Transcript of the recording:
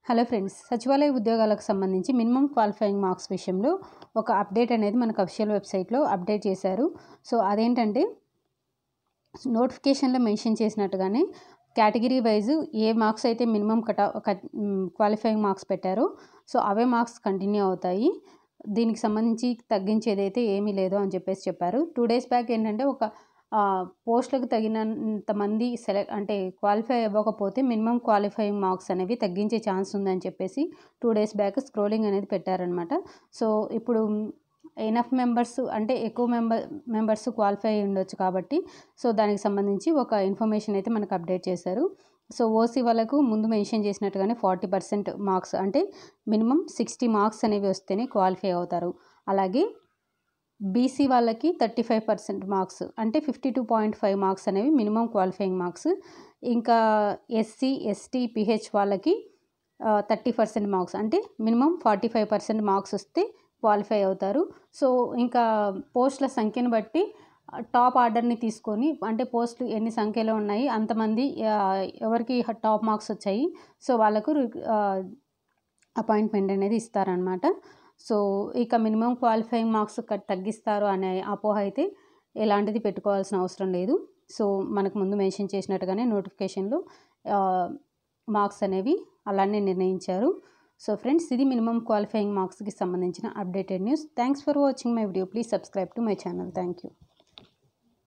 hello friends సచివాలయ ఉద్యోగాలకు సంబంధించి మినిమం క్వాలిఫైయింగ్ మార్క్స్ విషయంలో ఒక అప్డేట్ అనేది మనకు అఫిషియల్ వెబ్సైట్లో అప్డేట్ చేశారు సో అదేంటంటే నోటిఫికేషన్లో మెన్షన్ చేసినట్టుగానే కేటగిరీ వైజ్ ఏ మార్క్స్ అయితే మినిమం కట్ క్వాలిఫైయింగ్ మార్క్స్ పెట్టారో సో అవే మార్క్స్ కంటిన్యూ అవుతాయి దీనికి సంబంధించి తగ్గించేది అయితే ఏమీ లేదు అని చెప్పేసి చెప్పారు టూ డేస్ బ్యాక్ ఏంటంటే ఒక పోస్టులకు తగినంత మంది సెలెక్ట్ అంటే క్వాలిఫై అవ్వకపోతే మినిమం క్వాలిఫైయింగ్ మార్క్స్ అనేవి తగ్గించే ఛాన్స్ ఉందని చెప్పేసి టూ డేస్ బ్యాక్ స్క్రోలింగ్ అనేది పెట్టారనమాట సో ఇప్పుడు ఎనఫ్ మెంబర్స్ అంటే ఎక్కువ మెంబర్ మెంబర్స్ క్వాలిఫై అయి ఉండొచ్చు కాబట్టి సో దానికి సంబంధించి ఒక ఇన్ఫర్మేషన్ అయితే మనకు అప్డేట్ చేశారు సో ఓసీ వాళ్ళకు ముందు మెన్షన్ చేసినట్టుగానే ఫార్టీ పర్సెంట్ మార్క్స్ అంటే మినిమం సిక్స్టీ మార్క్స్ అనేవి వస్తేనే క్వాలిఫై అవుతారు అలాగే బీసీ వాళ్ళకి థర్టీ ఫైవ్ పర్సెంట్ మార్క్స్ అంటే fifty two point five marks అనేవి మినిమం క్వాలిఫైయింగ్ మార్క్స్ ఇంకా ఎస్సీ ఎస్టీ పిహెచ్ వాళ్ళకి థర్టీ పర్సెంట్ మార్క్స్ అంటే minimum forty five percent marks వస్తే క్వాలిఫై అవుతారు సో ఇంకా పోస్టుల సంఖ్యను బట్టి టాప్ ఆర్డర్ని తీసుకొని అంటే పోస్టులు ఎన్ని సంఖ్యలో ఉన్నాయి అంతమంది ఎవరికి టాప్ మార్క్స్ వచ్చాయి సో వాళ్ళకు అపాయింట్మెంట్ అనేది ఇస్తారనమాట సో ఇక మినిమం క్వాలిఫైయింగ్ మార్క్స్ తగ్గిస్తారు అనే అపోహ అయితే ఎలాంటిది పెట్టుకోవాల్సిన అవసరం లేదు సో మనకు ముందు మెన్షన్ చేసినట్టుగానే నోటిఫికేషన్లో మార్క్స్ అనేవి అలానే నిర్ణయించారు సో ఫ్రెండ్స్ ఇది మినిమం క్వాలిఫైయింగ్ మార్క్స్కి సంబంధించిన updated news thanks for watching my video please subscribe to my channel thank you